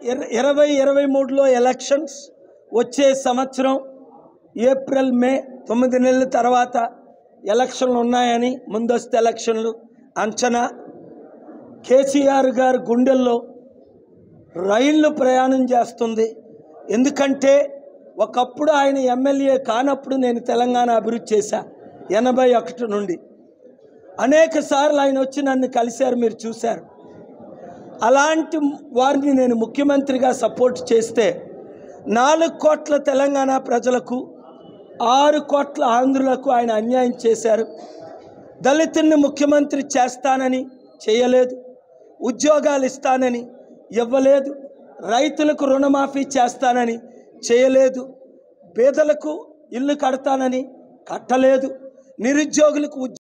ఇర- ఇరవై ఇరవై మూడులో ఎలక్షన్స్ వచ్చే సంవత్సరం ఏప్రిల్ మే తొమ్మిది నెలల తర్వాత ఎలక్షన్లు ఉన్నాయని ముందస్తు ఎలక్షన్లు అంచనా కేసీఆర్ గారి గుండెల్లో రైళ్ళు ప్రయాణం చేస్తుంది ఎందుకంటే ఒకప్పుడు ఆయన ఎమ్మెల్యే కానప్పుడు నేను తెలంగాణ అభివృద్ధి చేశా ఎనభై ఒకటి నుండి అనేక సార్లు ఆయన వచ్చి నన్ను కలిశారు మీరు చూశారు అలాంటి వారిని నేను ముఖ్యమంత్రిగా సపోర్ట్ చేస్తే నాలుగు కోట్ల తెలంగాణ ప్రజలకు ఆరు కోట్ల ఆంధ్రులకు ఆయన అన్యాయం చేశారు దళితుల్ని ముఖ్యమంత్రి చేస్తానని చేయలేదు ఉద్యోగాలు ఇస్తానని ఇవ్వలేదు రైతులకు రుణమాఫీ చేస్తానని చేయలేదు పేదలకు ఇల్లు కడతానని కట్టలేదు నిరుద్యోగులకు ఉద్యో